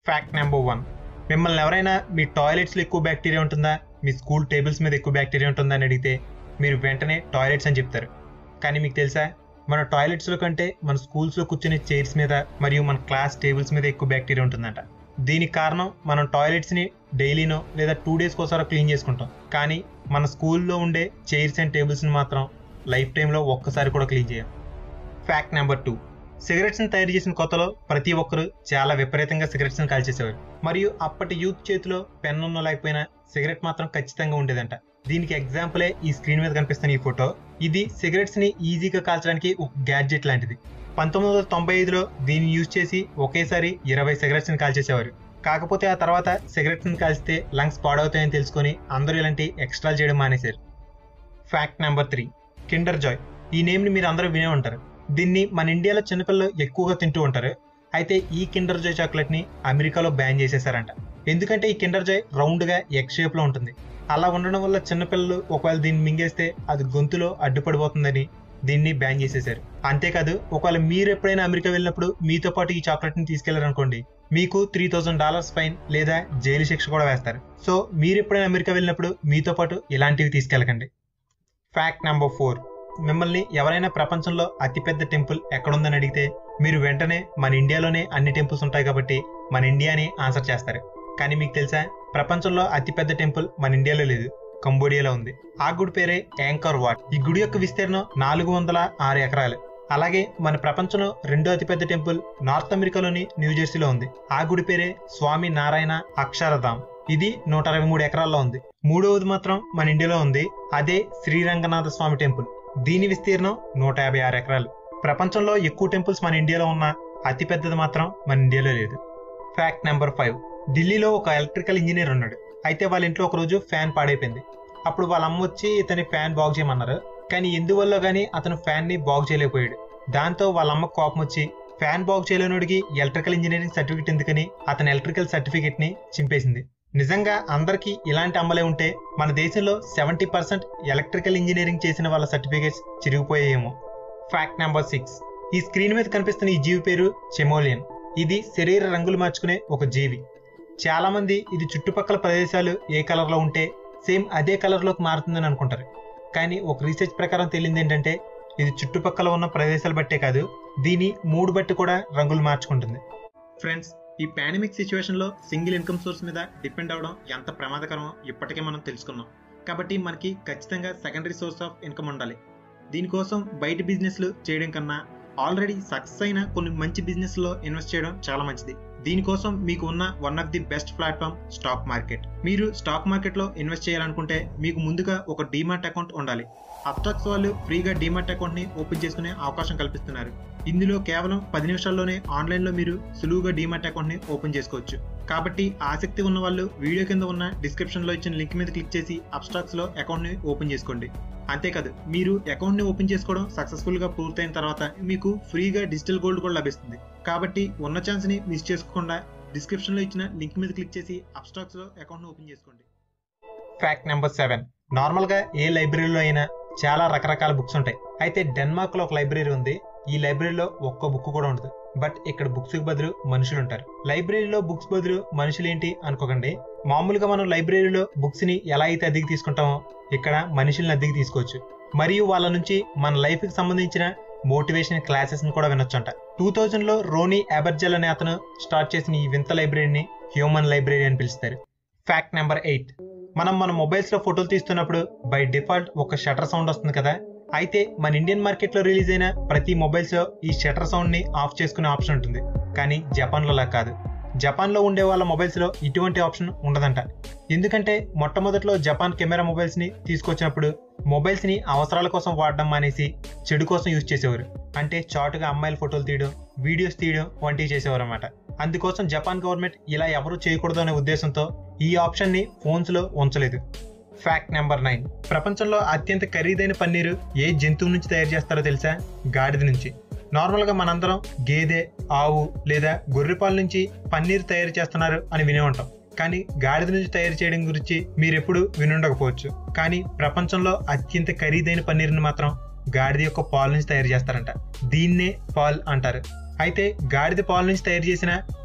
fact number one మిమ్మల్ని ఎవరైనా మీ టాయిలెట్స్లో ఎక్కువ బ్యాక్టీరియా ఉంటుందా మీ స్కూల్ టేబుల్స్ మీద ఎక్కువ బ్యాక్టీరియా ఉంటుందా అని అడిగితే మీరు వెంటనే టాయిలెట్స్ అని చెప్తారు కానీ మీకు తెలుసా మన టాయిలెట్స్లో కంటే మన స్కూల్స్లో కూర్చునే చైర్స్ మీద మరియు మన క్లాస్ టేబుల్స్ మీద ఎక్కువ బ్యాక్టీరియా ఉంటుందంట దీనికి కారణం మనం టాయిలెట్స్ని డైలీనో లేదా టూ డేస్కి ఒకసారి క్లీన్ చేసుకుంటాం కానీ మన స్కూల్లో ఉండే చైర్స్ అండ్ టేబుల్స్ని మాత్రం లైఫ్ టైంలో ఒక్కసారి కూడా క్లీన్ చేయం ఫ్యాక్ట్ నెంబర్ టూ సిగరెట్స్ని తయారు చేసిన కొత్తలో ప్రతి ఒక్కరు చాలా విపరీతంగా సిగరెట్స్ని కాల్చేసేవారు మరియు అప్పటి యూత్ చేతిలో పెన్ ఉన్న లేకపోయినా సిగరెట్ మాత్రం ఖచ్చితంగా ఉండేదంట దీనికి ఎగ్జాంపులే ఈ స్క్రీన్ మీద కనిపిస్తున్న ఈ ఫోటో ఇది సిగరెట్స్ ని ఈజీగా కాల్చడానికి ఒక గ్యాడ్జెట్ లాంటిది పంతొమ్మిది వందల తొంభై ఐదులో దీన్ని యూజ్ చేసి ఒకేసారి ఇరవై సిగరెట్స్ ని కాల్చేసేవారు కాకపోతే ఆ తర్వాత సిగరెట్స్ ని కాల్చితే లంగ్స్ పాడవుతాయని తెలుసుకొని అందరూ ఇలాంటి ఎక్స్ట్రాలు చేయడం మానేశారు fact number three Kinder Joy ఈ నేమ్ని మీరు అందరూ వినే ఉంటారు దీన్ని మన ఇండియాలో చిన్నపిల్లలు ఎక్కువగా తింటూ ఉంటారు అయితే ఈ కిండర్ జాయ్ చాక్లెట్ని అమెరికాలో బ్యాన్ చేసేసారంట ఎందుకంటే ఈ కిండర్ జాయ్ రౌండ్గా ఎగ్ షేప్లో ఉంటుంది అలా ఉండడం వల్ల చిన్నపిల్లలు ఒకవేళ దీన్ని మింగేస్తే అది గొంతులో అడ్డుపడిపోతుందని దీన్ని బ్యాన్ చేసేశారు అంతేకాదు ఒకవేళ మీరు ఎప్పుడైనా అమెరికా వెళ్ళినప్పుడు మీతో పాటు ఈ చాక్లెట్ని తీసుకెళ్లారనుకోండి మీకు త్రీ థౌసండ్ డాలర్స్ ఫైన్ లేదా జైలు శిక్ష కూడా వేస్తారు సో మీరు ఎప్పుడైనా అమెరికా వెళ్ళినప్పుడు మీతో పాటు ఇలాంటివి తీసుకెళ్ళకండి ఫ్యాక్ట్ నెంబర్ ఫోర్ మిమ్మల్ని ఎవరైనా ప్రపంచంలో అతిపెద్ద టెంపుల్ ఎక్కడుందని అడిగితే మీరు వెంటనే మన ఇండియాలోనే అన్ని టెంపుల్స్ ఉంటాయి కాబట్టి మన ఇండియాని ఆన్సర్ చేస్తారు కానీ మీకు తెలుసా ప్రపంచంలో అతిపెద్ద టెంపుల్ మన ఇండియాలో లేదు కంబోడియాలో ఉంది ఆ గుడి పేరే యాంకర్ వాట్ ఈ గుడి యొక్క విస్తీర్ణం నాలుగు వందల ఆరు ఎకరాలు అలాగే మన ప్రపంచంలో రెండో అతిపెద్ద టెంపుల్ నార్త్ అమెరికాలోని న్యూజెర్సీలో ఉంది ఆ గుడి పేరే స్వామి నారాయణ అక్షరధామ్ ఇది నూట అరవై మూడు ఎకరాల్లో ఉంది మూడవది మాత్రం మన ఇండియాలో ఉంది అదే శ్రీరంగనాథ స్వామి టెంపుల్ దీని విస్తీర్ణం నూట యాభై ఆరు ఎకరాలు ప్రపంచంలో ఎక్కువ టెంపుల్స్ మన ఇండియాలో ఉన్న అతి పెద్దది మాత్రం మన ఇండియాలో లేదు ఫ్యాక్ట్ నెంబర్ ఫైవ్ ఢిల్లీలో ఒక ఎలక్ట్రికల్ ఇంజనీర్ ఉన్నాడు అయితే వాళ్ళ ఇంట్లో ఒక రోజు ఫ్యాన్ పాడైపోయింది అప్పుడు వాళ్ళ అమ్మ వచ్చి ఇతని ఫ్యాన్ బాగు చేయమన్నారు కానీ ఎందువల్ల కానీ అతను ఫ్యాన్ ని బాగు చేయలేకపోయాడు దాంతో వాళ్ళ అమ్మ కోపం వచ్చి ఫ్యాన్ బాగు చేయలేనోడికి ఎలక్ట్రికల్ ఇంజనీరింగ్ సర్టిఫికేట్ ఎందుకని అతని ఎలక్ట్రికల్ సర్టిఫికేట్ ని చింపేసింది నిజంగా అందరికీ ఇలాంటి అమ్మలే ఉంటే మన దేశంలో సెవెంటీ పర్సెంట్ ఎలక్ట్రికల్ ఇంజనీరింగ్ చేసిన వాళ్ళ సర్టిఫికేట్స్ చిరిగిపోయాయేమో ఫ్యాక్ట్ నెంబర్ సిక్స్ ఈ స్క్రీన్ మీద కనిపిస్తున్న ఈ జీవి పేరు చెమోలియన్ ఇది శరీర రంగులు మార్చుకునే ఒక జీవి చాలా మంది ఇది చుట్టుపక్కల ప్రదేశాలు ఏ కలర్లో ఉంటే సేమ్ అదే కలర్లోకి మారుతుందని అనుకుంటారు కానీ ఒక రీసెర్చ్ ప్రకారం తేలింది ఏంటంటే ఇది చుట్టుపక్కల ఉన్న ప్రదేశాలు బట్టే కాదు దీని మూడు బట్టి కూడా రంగులు మార్చుకుంటుంది ఫ్రెండ్స్ ఈ పాండమిక్ సిచ్యువేషన్లో సింగిల్ ఇన్కమ్ సోర్స్ మీద డిపెండ్ అవడం ఎంత ప్రమాదకరమో ఇప్పటికే మనం తెలుసుకున్నాం కాబట్టి మనకి ఖచ్చితంగా సెకండరీ సోర్స్ ఆఫ్ ఇన్కమ్ ఉండాలి దీనికోసం బయట బిజినెస్లు చేయడం కన్నా ఆల్రెడీ సక్సెస్ అయిన కొన్ని మంచి బిజినెస్లో ఇన్వెస్ట్ చేయడం చాలా మంచిది దీనికోసం మీకు ఉన్న one of the best platform stock market మీరు స్టాక్ మార్కెట్లో ఇన్వెస్ట్ చేయాలనుకుంటే మీకు ముందుగా ఒక డీమాట్ అకౌంట్ ఉండాలి అప్టాక్స్ వాళ్ళు ఫ్రీగా డీమాట్ అకౌంట్ని ఓపెన్ చేసుకునే అవకాశం కల్పిస్తున్నారు ఇందులో కేవలం పది నిమిషాల్లోనే ఆన్లైన్లో మీరు సులువుగా డీమాట్ అకౌంట్ని ఓపెన్ చేసుకోవచ్చు కాబట్టి ఆసక్తి ఉన్న వాళ్ళు వీడియో కింద ఉన్న డిస్క్రిప్షన్లో ఇచ్చిన లింక్ మీద క్లిక్ చేసి అప్స్టాక్స్లో అకౌంట్ని ఓపెన్ చేసుకోండి అంతేకాదు మీరు అకౌంట్ని ఓపెన్ చేసుకోవడం సక్సెస్ఫుల్గా పూర్తయిన తర్వాత మీకు ఫ్రీగా డిజిటల్ గోల్డ్ కూడా లభిస్తుంది కాబట్టి ఉన్న ఛాన్స్ని మిస్ చేసుకోకుండా డిస్క్రిప్షన్లో ఇచ్చిన లింక్ మీద క్లిక్ చేసి అప్స్టాక్స్లో అకౌంట్ని ఓపెన్ చేసుకోండి ఫ్యాక్ట్ నెంబర్ సెవెన్ నార్మల్గా ఏ లైబ్రరీలో అయినా చాలా రకరకాల బుక్స్ ఉంటాయి అయితే డెన్మార్క్లో ఒక లైబ్రరీ ఉంది ఈ లైబ్రరీలో ఒక్క బుక్ కూడా ఉండదు బట్ ఇక్కడ బుక్స్ బదులు మనుషులు ఉంటారు లైబ్రరీలో బుక్స్ బదులు మనుషులు ఏంటి అనుకోకండి మామూలుగా మనం లైబ్రరీలో బుక్స్ ని ఎలా అయితే అద్దెకి తీసుకుంటామో ఇక్కడ మనుషుల్ని అద్దెకి తీసుకోవచ్చు మరియు వాళ్ళ నుంచి మన లైఫ్ కి సంబంధించిన మోటివేషన్ క్లాసెస్ ని కూడా వినొచ్చంట టూ థౌజండ్ లో రోనీ అబర్జల్ అనే అతను స్టార్ట్ చేసిన ఈ వింత లైబ్రరీని హ్యూమన్ లైబ్రరీ అని పిలుస్తారు ఫ్యాక్ట్ నెంబర్ ఎయిట్ మనం మన మొబైల్స్ లో ఫోటోలు తీస్తున్నప్పుడు బై డిఫాల్ట్ ఒక షటర్ సౌండ్ వస్తుంది కదా అయితే మన ఇండియన్ మార్కెట్ లో రిలీజ్ అయిన ప్రతి మొబైల్స్ లో ఈ షటర్ సౌండ్ ని ఆఫ్ చేసుకునే ఆప్షన్ ఉంటుంది కానీ జపాన్ లో అలా కాదు జపాన్ లో ఉండే వాళ్ళ మొబైల్స్ లో ఇటువంటి ఆప్షన్ ఉండదంట ఎందుకంటే మొట్టమొదట్లో జపాన్ కెమెరా మొబైల్స్ ని తీసుకొచ్చినప్పుడు మొబైల్స్ ని అవసరాల కోసం వాడడం మానేసి చెడు కోసం యూజ్ చేసేవారు అంటే చాటుగా అమ్మాయిల ఫోటోలు తీయడం వీడియోస్ తీయడం వంటివి చేసేవారు అనమాట అందుకోసం జపాన్ గవర్నమెంట్ ఇలా ఎవరు చేయకూడదు అనే ఉద్దేశంతో ఈ ఆప్షన్ ని ఫోన్స్ లో ఉంచలేదు ఫ్యాక్ట్ నెంబర్ నైన్ ప్రపంచంలో అత్యంత ఖరీదైన పన్నీరు ఏ జంతువు నుంచి తయారు చేస్తారో తెలుసా గాడిద నుంచి నార్మల్గా మనందరం గేదె ఆవు లేదా గొర్రెపాల నుంచి పన్నీర్ తయారు చేస్తున్నారు అని వినే ఉంటాం కానీ గాడిద నుంచి తయారు చేయడం గురించి మీరెప్పుడు వినుండకపోవచ్చు కానీ ప్రపంచంలో అత్యంత ఖరీదైన పన్నీర్ని మాత్రం గాడిద యొక్క పాలు నుంచి తయారు చేస్తారంట దీన్నే పాల్ అంటారు అయితే గాడిద పాలు నుంచి తయారు చేసిన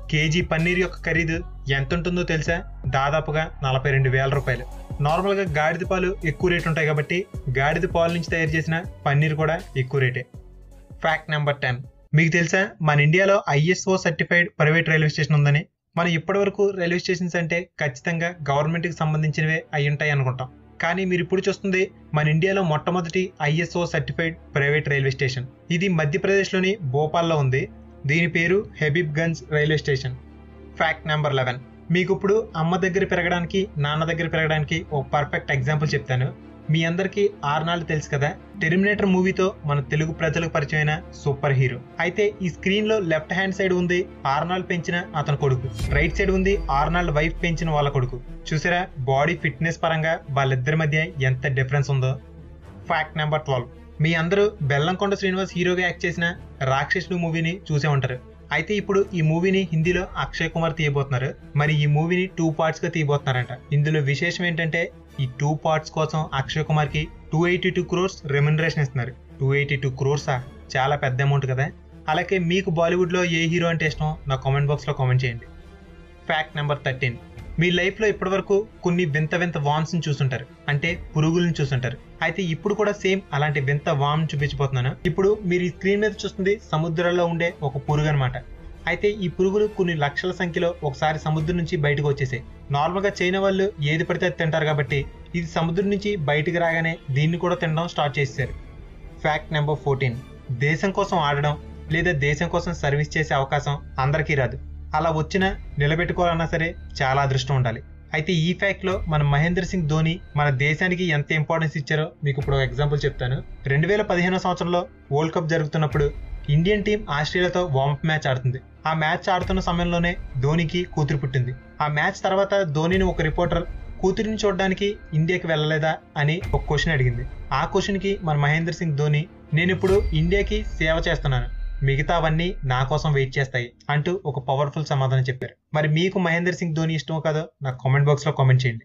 కేజీ పన్నీర్ యొక్క ఖరీదు ఎంత ఉంటుందో తెలుసా దాదాపుగా నలభై రెండు వేల రూపాయలు నార్మల్గా గాడిద పాలు ఎక్కువ రేట్ ఉంటాయి కాబట్టి గాడిద పాలు నుంచి తయారు చేసిన పన్నీర్ కూడా ఎక్కువ రేటే ఫ్యాక్ట్ నెంబర్ టెన్ మీకు తెలుసా మన ఇండియాలో ISO certified private railway station ఉందని మనం ఇప్పటివరకు రైల్వే స్టేషన్స్ అంటే ఖచ్చితంగా గవర్నమెంట్కి సంబంధించినవే అయి ఉంటాయి అనుకుంటాం కానీ మీరు ఇప్పుడు చూస్తుంది మన ఇండియాలో మొట్టమొదటి ISO certified private railway station ఇది మధ్యప్రదేశ్లోని భోపాల్లో ఉంది దీని పేరు Habibganj railway station fact number eleven మీకు ఇప్పుడు అమ్మ దగ్గర పెరగడానికి నాన్న దగ్గర పెరగడానికి ఒక పర్ఫెక్ట్ ఎగ్జాంపుల్ చెప్తాను మీ అందరికీ ఆర్నాల్డ్ తెలుసు కదా టెర్మినేటర్ మూవీతో మన తెలుగు ప్రజలకు పరిచయమైన సూపర్ హీరో అయితే ఈ స్క్రీన్ లో లెఫ్ట్ హ్యాండ్ సైడ్ ఉంది ఆర్నాల్డ్ పెంచిన అతని కొడుకు రైట్ సైడ్ ఉంది ఆర్నాల్డ్ వైఫ్ పెంచిన వాళ్ళ కొడుకు చూసారా బాడీ ఫిట్నెస్ పరంగా వాళ్ళిద్దరి మధ్య ఎంత డిఫరెన్స్ ఉందో ఫ్యాక్ట్ నెంబర్ ట్వెల్వ్ మీ అందరూ బెల్లంకొండ శ్రీనివాస్ హీరోగా యాక్ట్ చేసిన రాక్షసుడు మూవీని చూసే ఉంటారు అయితే ఇప్పుడు ఈ మూవీని హిందీలో అక్షయ్ కుమార్ తీయబోతున్నారు మరి ఈ మూవీని టూ పార్ట్స్ గా తీయబోతున్నారంట ఇందులో విశేషం ఏంటంటే ఈ టూ పార్ట్స్ కోసం అక్షయ్ కుమార్ కి two eighty two crores remuneration ఇస్తున్నారు టూ ఎయిటీ టూ క్రోర్సా చాలా పెద్ద అమౌంట్ కదా అలాగే మీకు బాలీవుడ్ లో ఏ హీరో అంటే ఇష్టం నా కామెంట్ బాక్స్ లో కామెంట్ చేయండి ఫ్యాక్ట్ నెంబర్ థర్టీన్ మీ లైఫ్ లో ఇప్పటివరకు కొన్ని వింత వింత వామ్స్ ని చూసుంటారు అంటే పురుగులను చూసుంటారు అయితే ఇప్పుడు కూడా సేమ్ అలాంటి వింత వామ్ చూపించబోతున్నాను ఇప్పుడు మీరు ఈ స్క్రీన్ మీద చూస్తుంది సముద్రాల్లో ఉండే ఒక పురుగు అనమాట అయితే ఈ పురుగులు కొన్ని లక్షల సంఖ్యలో ఒకసారి సముద్రం నుంచి బయటకు వచ్చేసాయి నార్మల్ గా చైనా వాళ్ళు ఏది పడితే అది తింటారు కాబట్టి ఇది సముద్రం నుంచి బయటకు రాగానే దీన్ని కూడా తినడం స్టార్ట్ చేశారు ఫ్యాక్ట్ నెంబర్ ఫోర్టీన్ దేశం కోసం ఆడడం లేదా దేశం కోసం సర్వీస్ చేసే అవకాశం అందరికీ రాదు అలా వచ్చినా నిలబెట్టుకోవాలన్నా సరే చాలా అదృష్టం ఉండాలి అయితే ఈ ఫ్యాక్ట్ లో మన మహేంద్ర సింగ్ ధోని మన దేశానికి ఎంత ఇంపార్టెన్స్ ఇచ్చారో మీకు ఇప్పుడు ఎగ్జాంపుల్ చెప్తాను రెండు వేల పదిహేనో సంవత్సరంలో వరల్డ్ కప్ జరుగుతున్నప్పుడు ఇండియన్ టీం ఆస్ట్రేలియాతో వార్మప్ మ్యాచ్ ఆడుతుంది ఆ మ్యాచ్ ఆడుతున్న సమయంలోనే ధోనికి కూతురు పుట్టింది ఆ మ్యాచ్ తర్వాత ధోనిని ఒక రిపోర్టర్ కూతురిని చూడడానికి ఇండియాకి వెళ్ళలేదా అని ఒక క్వశ్చన్ అడిగింది ఆ క్వశ్చన్ కి మన మహేంద్ర సింగ్ ధోని నేను ఇప్పుడు ఇండియాకి సేవ చేస్తున్నాను మిగతావన్నీ నా కోసం వెయిట్ చేస్తాయి అంటూ ఒక పవర్ఫుల్ సమాధానం చెప్పారు మరి మీకు మహేందర్ సింగ్ ధోని ఇష్టమో కాదో నాకు కామెంట్ బాక్స్ లో కామెంట్ చేయండి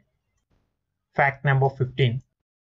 ఫ్యాక్ట్ నెంబర్ ఫిఫ్టీన్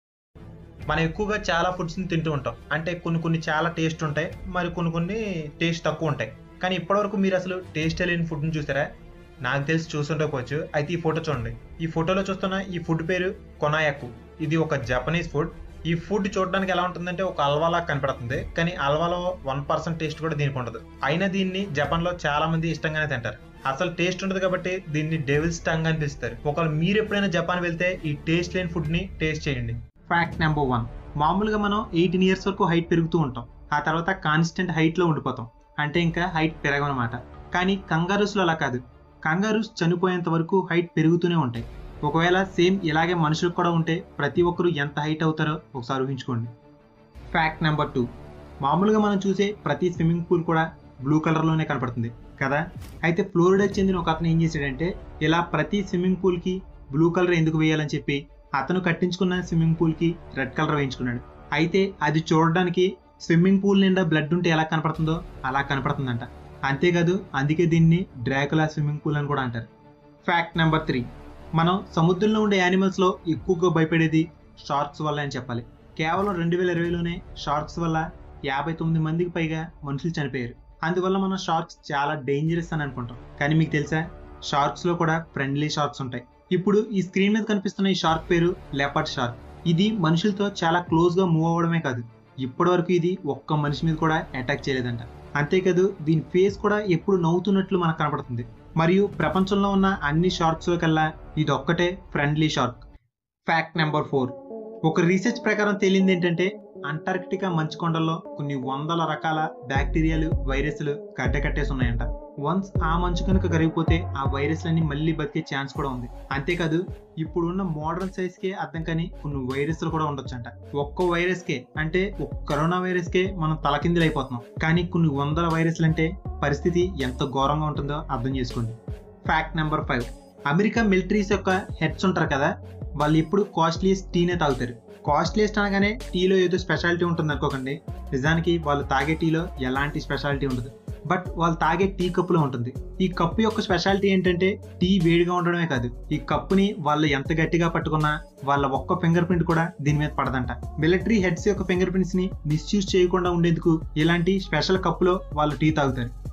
మనం ఎక్కువగా చాలా ఫుడ్స్ ని తింటూ ఉంటాం అంటే కొన్ని కొన్ని చాలా టేస్ట్ ఉంటాయి మరి కొన్ని కొన్ని టేస్ట్ తక్కువ ఉంటాయి కానీ ఇప్పటివరకు మీరు అసలు టేస్ట్ లేని ఫుడ్ ని చూసారా నాకు తెలిసి చూసుండకపోవచ్చు అయితే ఈ ఫోటో చూడండి ఈ ఫోటోలో చూస్తున్న ఈ ఫుడ్ పేరు కొనాయకు ఇది ఒక జపనీస్ ఫుడ్ ఈ ఫుడ్ చూడడానికి ఎలా ఉంటుందంటే ఒక అల్వాలా కనపడుతుంది కానీ అల్వాలో వన్ పర్సెంట్ టేస్ట్ కూడా దీనికి ఉండదు అయినా దీన్ని జపాన్ లో చాలా మంది ఇష్టంగానే తింటారు అసలు టేస్ట్ ఉండదు కాబట్టి దీన్ని డెవిల్స్ టంగ్ అని పిలుస్తారు ఒకవేళ మీరు ఎప్పుడైనా జపాన్ వెళ్తే ఈ టేస్ట్ లేని ఫుడ్ ని టేస్ట్ చేయండి ఫ్యాక్ట్ నెంబర్ వన్ మామూలుగా మనం ఎయిటీన్ ఇయర్స్ వరకు హైట్ పెరుగుతూ ఉంటాం ఆ తర్వాత కాన్స్టెంట్ హైట్ లో ఉండిపోతాం అంటే ఇంకా హైట్ పెరగనమాట కానీ కంగారూస్ లో అలా కాదు కంగారూస్ చనిపోయేంత వరకు హైట్ పెరుగుతూనే ఉంటాయి ఒకవేళ సేమ్ ఇలాగే మనుషులకు కూడా ఉంటే ప్రతి ఒక్కరు ఎంత హైట్ అవుతారో ఒకసారి ఊహించుకోండి ఫ్యాక్ట్ నెంబర్ టూ మామూలుగా మనం చూసే ప్రతి స్విమ్మింగ్ పూల్ కూడా బ్లూ కలర్లోనే కనపడుతుంది కదా అయితే ఫ్లోరిడాకి చెందిన ఒక అతను ఏం చేశాడంటే ఇలా ప్రతి స్విమ్మింగ్ పూల్కి బ్లూ కలర్ ఎందుకు వేయాలని చెప్పి అతను కట్టించుకున్న స్విమ్మింగ్ పూల్కి రెడ్ కలర్ వేయించుకున్నాడు అయితే అది చూడడానికి స్విమ్మింగ్ పూల్ నిండా బ్లడ్ ఉంటే ఎలా కనపడుతుందో అలా కనపడుతుందంట అంతేకాదు అందుకే దీన్ని డ్రాకులా స్విమ్మింగ్ పూల్ అని కూడా అంటారు ఫ్యాక్ట్ నెంబర్ త్రీ మనం సముద్రంలో ఉండే యానిమల్స్లో ఎక్కువగా భయపడేది షార్క్స్ వల్ల అని చెప్పాలి కేవలం రెండు వేల ఇరవైలోనే షార్క్స్ వల్ల యాభై తొమ్మిది మందికి పైగా మనుషులు చనిపోయారు అందువల్ల మనం షార్క్స్ చాలా డేంజరస్ అని అనుకుంటాం కానీ మీకు తెలుసా షార్క్స్లో కూడా ఫ్రెండ్లీ షార్క్స్ ఉంటాయి ఇప్పుడు ఈ స్క్రీన్ మీద కనిపిస్తున్న ఈ షార్క్ పేరు లెపర్డ్ షార్క్ ఇది మనుషులతో చాలా క్లోజ్గా మూవ్ అవ్వడమే కాదు ఇప్పటి వరకు ఇది ఒక్క మనిషి మీద కూడా అటాక్ చేయలేదంట అంతేకాదు దీని ఫేస్ కూడా ఎప్పుడు నవ్వుతున్నట్లు మనకు కనపడుతుంది మరియు ప్రపంచంలో ఉన్న అన్ని షార్క్స్లో కల్లా ఇది ఒక్కటే friendly shark fact number four ఒక రీసెర్చ్ ప్రకారం తేలింది ఏంటంటే అంటార్క్టికా మంచు కొండల్లో కొన్ని వందల రకాల బ్యాక్టీరియాలు వైరస్లు గడ్డకట్టేసి ఉన్నాయంట వన్స్ ఆ మంచు కనుక కరిగిపోతే ఆ వైరస్లన్నీ మళ్ళీ బతికే ఛాన్స్ కూడా ఉంది అంతేకాదు ఇప్పుడున్న మోడర్న్ సైజ్ కే అర్థం కానీ కొన్ని వైరస్లు కూడా ఉండొచ్చంట ఒక్క వైరస్ కే అంటే ఒక్క కరోనా వైరస్ కే మనం తలకిందులు అయిపోతున్నాం కానీ కొన్ని వందల వైరస్లు అంటే పరిస్థితి ఎంత ఘోరంగా ఉంటుందో అర్థం చేసుకోండి fact number five America militaries యొక్క హెడ్స్ ఉంటారు కదా వాళ్ళు ఎప్పుడు కాస్ట్లీయెస్ట్ టీనే తాగుతారు కాస్ట్లీయెస్ట్ అనగానే టీలో ఏదో స్పెషాలిటీ ఉంటుంది అనుకోకండి నిజానికి వాళ్ళు తాగే టీలో ఎలాంటి స్పెషాలిటీ ఉండదు బట్ వాళ్ళు తాగే టీ కప్పులో ఉంటుంది ఈ కప్పు యొక్క స్పెషాలిటీ ఏంటంటే టీ వేడిగా ఉండడమే కాదు ఈ కప్పుని వాళ్ళు ఎంత గట్టిగా పట్టుకున్నా వాళ్ళ ఒక్క ఫింగర్ ప్రింట్ కూడా దీని మీద పడదంట మిలిటరీ హెడ్స్ యొక్క ఫింగర్ ప్రింట్స్ ని మిస్యూజ్ చేయకుండా ఉండేందుకు ఇలాంటి స్పెషల్ కప్పులో వాళ్ళు టీ తాగుతారు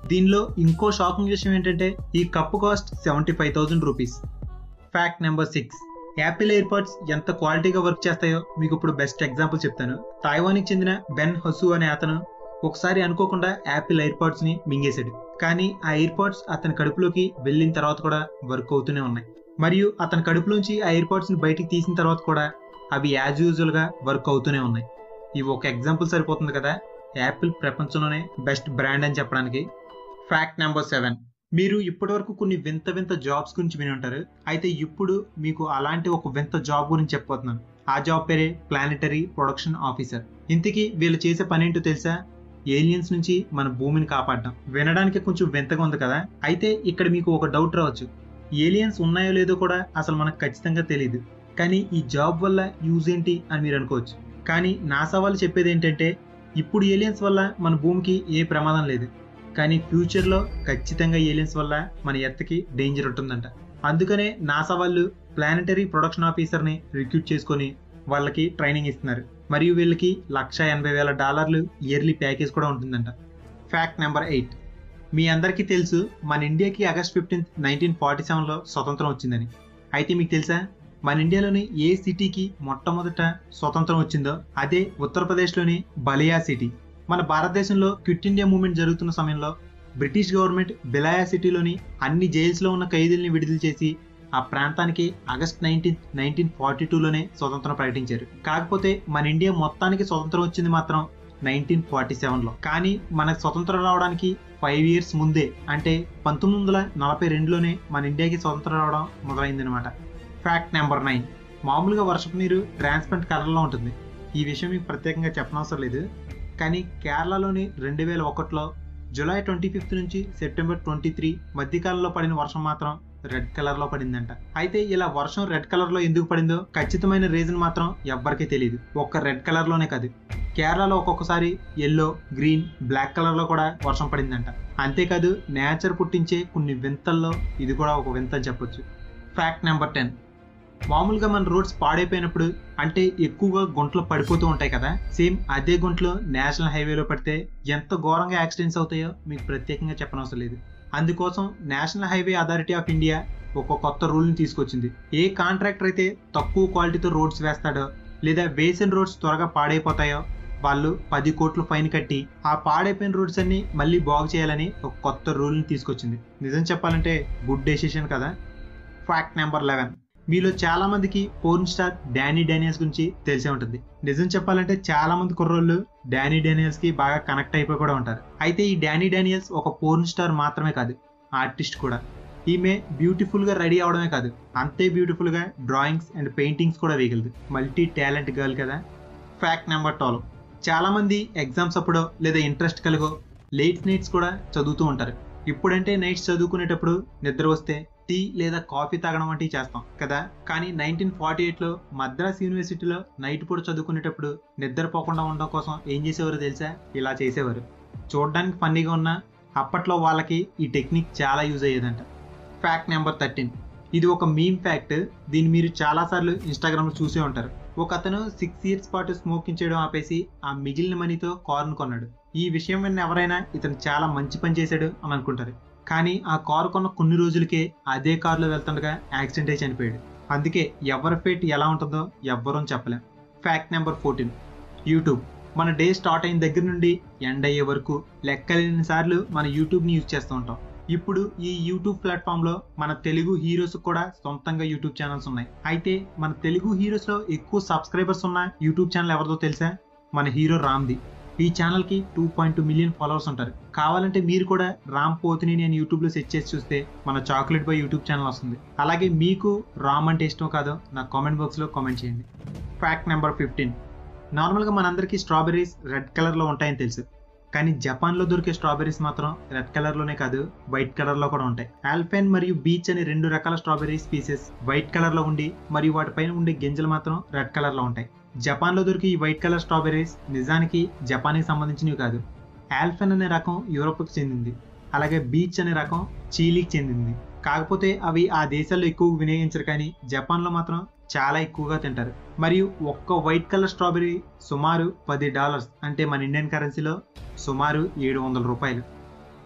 దీనిలో ఇంకో షాకింగ్ విషయం ఏంటంటే ఈ cup cost seventy five thousand rupees fact number six Apple AirPods ఎంత క్వాలిటీగా వర్క్ చేస్తాయో మీకు ఇప్పుడు బెస్ట్ ఎగ్జాంపుల్ చెప్తాను తైవాన్కి చెందిన బెన్ హసు అనే అతను ఒకసారి అనుకోకుండా యాపిల్ ఎయిర్పాడ్స్ ని మింగేశాడు కానీ ఆ ఎయిర్పాడ్స్ అతని కడుపులోకి వెళ్ళిన తర్వాత కూడా వర్క్ అవుతూనే ఉన్నాయి మరియు అతని కడుపులోంచి ఆ ఎయిర్పాడ్స్ ని బయటికి తీసిన తర్వాత కూడా అవి యాజ్ యూజువల్ గా వర్క్ అవుతూనే ఉన్నాయి ఇవి ఒక ఎగ్జాంపుల్ సరిపోతుంది కదా యాపిల్ ప్రపంచంలోనే బెస్ట్ బ్రాండ్ అని చెప్పడానికి ఫ్యాక్ట్ నెంబర్ సెవెన్ మీరు ఇప్పటివరకు కొన్ని వింత వింత జాబ్స్ గురించి విని ఉంటారు అయితే ఇప్పుడు మీకు అలాంటి ఒక వింత జాబ్ గురించి చెప్పబోతున్నాను ఆ జాబ్ పేరే ప్లానెటరీ ప్రొడక్షన్ ఆఫీసర్ ఇంతకీ వీళ్ళు చేసే పని ఏంటో తెలుసా ఏలియన్స్ నుంచి మన భూమిని కాపాడడం వినడానికి కొంచెం వింతగా ఉంది కదా అయితే ఇక్కడ మీకు ఒక డౌట్ రావచ్చు ఏలియన్స్ ఉన్నాయో లేదో కూడా అసలు మనకు ఖచ్చితంగా తెలియదు కానీ ఈ జాబ్ వల్ల యూజ్ ఏంటి అని మీరు అనుకోవచ్చు కానీ నాసా వాళ్ళు చెప్పేది ఏంటంటే ఇప్పుడు ఏలియన్స్ వల్ల మన భూమికి ఏ ప్రమాదం లేదు కానీ ఫ్యూచర్లో ఖచ్చితంగా ఏలియన్స్ వల్ల మన ఎర్త్కి డేంజర్ ఉంటుందంట అందుకనే నాసా వాళ్ళు ప్లానెటరీ ప్రొడక్షన్ ఆఫీసర్ని రిక్రూట్ చేసుకొని వాళ్ళకి ట్రైనింగ్ ఇస్తున్నారు మరియు వీళ్ళకి లక్ష ఎనభై వేల డాలర్లు ఇయర్లీ ప్యాకేజ్ కూడా ఉంటుందంట ఫ్యాక్ట్ నెంబర్ ఎయిట్ మీ అందరికీ తెలుసు మన ఇండియాకి ఆగస్ట్ ఫిఫ్టీన్త్ నైన్టీన్ ఫార్టీ సెవెన్లో స్వతంత్రం వచ్చిందని అయితే మీకు తెలుసా మన ఇండియాలోని ఏ సిటీకి మొట్టమొదట స్వతంత్రం వచ్చిందో అదే ఉత్తరప్రదేశ్లోని బలియా సిటీ మన భారతదేశంలో క్విట్ ఇండియా మూవ్మెంట్ జరుగుతున్న సమయంలో బ్రిటిష్ గవర్నమెంట్ బిలాయా సిటీలోని అన్ని జైల్స్లో ఉన్న ఖైదీల్ని విడుదల చేసి ఆ ప్రాంతానికి ఆగస్ట్ నైన్టీన్ నైన్టీన్ ఫార్టీ టూలోనే స్వతంత్రం ప్రకటించారు కాకపోతే మన ఇండియా మొత్తానికి స్వతంత్రం వచ్చింది మాత్రం నైన్టీన్ ఫార్టీ సెవెన్లో కానీ మనకు స్వతంత్రం రావడానికి ఫైవ్ ఇయర్స్ ముందే అంటే పంతొమ్మిది వందల నలభై రెండులోనే మన ఇండియాకి స్వతంత్రం రావడం మొదలైందనమాట ఫ్యాక్ట్ నెంబర్ నైన్ మామూలుగా వర్షపు నీరు ట్రాన్స్పరెంట్ కలర్లో ఉంటుంది ఈ విషయం మీకు ప్రత్యేకంగా చెప్పనవసరం లేదు కానీ కేరళలోని రెండు వేల ఒకటిలో జూలై ట్వంటీ ఫిఫ్త్ నుంచి సెప్టెంబర్ ట్వంటీ త్రీ మధ్యకాలంలో పడిన వర్షం మాత్రం రెడ్ కలర్ లో పడిందంట అయితే ఇలా వర్షం రెడ్ కలర్ లో ఎందుకు పడిందో ఖచ్చితమైన రీజన్ మాత్రం ఎవ్వరికీ తెలియదు ఒక్క రెడ్ కలర్ లోనే కాదు కేరళలో ఒక్కొక్కసారి ఎల్లో గ్రీన్ బ్లాక్ కలర్ లో కూడా వర్షం పడిందంట అంతేకాదు నేచర్ పుట్టించే కొన్ని వింతల్లో ఇది కూడా ఒక వింత అని చెప్పొచ్చు ఫ్యాక్ట్ నెంబర్ టెన్ మామూలుగా మన రోడ్స్ పాడైపోయినప్పుడు అంటే ఎక్కువగా గుంటలు పడిపోతూ ఉంటాయి కదా సేమ్ అదే గుంటలో నేషనల్ హైవేలో పడితే ఎంత ఘోరంగా యాక్సిడెంట్స్ అవుతాయో మీకు ప్రత్యేకంగా చెప్పనవసరం లేదు అందుకోసం national highway authority of India ఒక కొత్త రూల్ని తీసుకొచ్చింది ఏ కాంట్రాక్టర్ అయితే తక్కువ క్వాలిటీతో రోడ్స్ వేస్తాడో లేదా వేసిన రోడ్స్ త్వరగా పాడైపోతాయో వాళ్ళు పది కోట్లు ఫైన్ కట్టి ఆ పాడైపోయిన రోడ్స్ అన్ని మళ్ళీ బాగు చేయాలని ఒక కొత్త రూల్ని తీసుకొచ్చింది నిజం చెప్పాలంటే గుడ్ డెసిషన్ కదా ఫ్యాక్ట్ నెంబర్ లెవెన్ మీలో చాలా మందికి పోర్న్ స్టార్ డానీ డానియల్స్ గురించి తెలిసే ఉంటుంది నిజం చెప్పాలంటే చాలా మంది కుర్రోళ్ళు డానీ డానియల్స్ కి బాగా కనెక్ట్ అయిపోయి కూడా ఉంటారు అయితే ఈ డానీ డానియల్స్ ఒక పోర్న్ స్టార్ మాత్రమే కాదు ఆర్టిస్ట్ కూడా ఈమె బ్యూటిఫుల్ గా రెడీ అవడమే కాదు అంతే బ్యూటిఫుల్ గా డ్రాయింగ్స్ అండ్ పెయింటింగ్స్ కూడా వేయగలదు మల్టీ టాలెంట్ గర్ల్ కదా ఫ్యాక్ట్ నెంబర్ ట్వెల్వ్ చాలా మంది ఎగ్జామ్స్ అప్పుడో లేదా ఇంట్రెస్ట్ కలిగో లేట్ నైట్స్ కూడా చదువుతూ ఉంటారు ఇప్పుడంటే నైట్స్ చదువుకునేటప్పుడు నిద్ర వస్తే టీ లేదా కాఫీ తాగడం వంటివి చేస్తాం కదా కానీ నైన్టీన్ ఫార్టీ ఎయిట్లో మద్రాస్ యూనివర్సిటీలో నైట్ పూట చదువుకునేటప్పుడు నిద్రపోకుండా ఉండడం కోసం ఏం చేసేవారు తెలుసా ఇలా చేసేవారు చూడడానికి ఫన్నీగా ఉన్నా అప్పట్లో వాళ్ళకి ఈ టెక్నిక్ చాలా యూజ్ అయ్యేదంట ఫ్యాక్ట్ నెంబర్ థర్టీన్ ఇది ఒక మీమ్ ఫ్యాక్ట్ దీన్ని మీరు చాలాసార్లు ఇన్స్టాగ్రామ్లో చూసే ఉంటారు ఒక అతను సిక్స్ ఇయర్స్ పాటు స్మోకింగ్ చేయడం ఆపేసి ఆ మిగిలిన మనీతో కారును కొన్నాడు ఈ విషయం విన్న ఎవరైనా ఇతను చాలా మంచి పని చేశాడు అని అనుకుంటారు కానీ ఆ కారు కొన్న కొన్ని రోజులకే అదే కారులో వెళ్తుండగా యాక్సిడెంట్ అయి చనిపోయాడు అందుకే ఎవరి ఫేట్ ఎలా ఉంటుందో ఎవ్వరూ చెప్పలేం ఫ్యాక్ట్ నెంబర్ ఫోర్టీన్ యూట్యూబ్ మన డే స్టార్ట్ అయిన దగ్గర నుండి ఎండ్ అయ్యే వరకు లెక్కలేని సార్లు మన యూట్యూబ్ని యూజ్ చేస్తూ ఉంటాం ఇప్పుడు ఈ యూట్యూబ్ ప్లాట్ఫామ్లో మన తెలుగు హీరోస్ కూడా సొంతంగా యూట్యూబ్ ఛానల్స్ ఉన్నాయి అయితే మన తెలుగు హీరోస్లో ఎక్కువ సబ్స్క్రైబర్స్ ఉన్న యూట్యూబ్ ఛానల్ ఎవరిదో తెలుసా మన హీరో రామ్ది ఈ ఛానల్కి two point two million followers ఉంటారు కావాలంటే మీరు కూడా రామ్ పోతిని నేను యూట్యూబ్లో సెర్చ్ చేసి చూస్తే మన చాక్లెట్ బాయ్ యూట్యూబ్ ఛానల్ వస్తుంది అలాగే మీకు రామ్ అంటే ఇష్టం కాదో నా కామెంట్ బాక్స్లో కామెంట్ చేయండి ఫ్యాక్ట్ నెంబర్ ఫిఫ్టీన్ నార్మల్గా మనందరికీ స్ట్రాబెర్రీస్ రెడ్ కలర్లో ఉంటాయని తెలుసు కానీ జపాన్లో దొరికే స్ట్రాబెర్రీస్ మాత్రం రెడ్ కలర్లోనే కాదు వైట్ కలర్లో కూడా ఉంటాయి ఆల్ఫైన్ మరియు బీచ్ అనే రెండు రకాల స్ట్రాబెర్రీ స్పీసెస్ వైట్ కలర్లో ఉండి మరియు వాటిపైన ఉండే గింజలు మాత్రం రెడ్ కలర్లో ఉంటాయి జపాన్లో దొరికే ఈ వైట్ కలర్ స్ట్రాబెర్రీస్ నిజానికి జపాన్కి సంబంధించినవి కాదు ఆల్ఫెన్ అనే రకం యూరోప్కి చెందింది అలాగే బీచ్ అనే రకం చీలీకి చెందింది కాకపోతే అవి ఆ దేశాల్లో ఎక్కువ వినియోగించరు కానీ జపాన్లో మాత్రం చాలా ఎక్కువగా తింటారు మరియు ఒక్క వైట్ కలర్ స్ట్రాబెర్రీ సుమారు పది డాలర్స్ అంటే మన ఇండియన్ కరెన్సీలో సుమారు ఏడు వందల రూపాయలు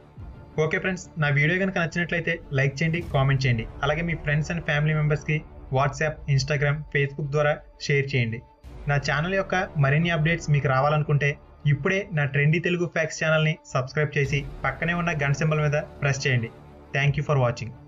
ఓకే ఫ్రెండ్స్ నా వీడియో కనుక నచ్చినట్లయితే లైక్ చేయండి కామెంట్ చేయండి అలాగే మీ ఫ్రెండ్స్ అండ్ ఫ్యామిలీ మెంబర్స్కి వాట్సాప్ ఇన్స్టాగ్రామ్ ఫేస్బుక్ ద్వారా షేర్ చేయండి నా ఛానల్ యొక్క మరిన్ని అప్డేట్స్ మీకు రావాలనుకుంటే ఇప్పుడే నా ట్రెండీ తెలుగు ఫ్యాక్స్ ఛానల్ని సబ్స్క్రైబ్ చేసి పక్కనే ఉన్న గంట సింబల్ మీద ప్రెస్ చేయండి థ్యాంక్ యూ ఫర్ వాచింగ్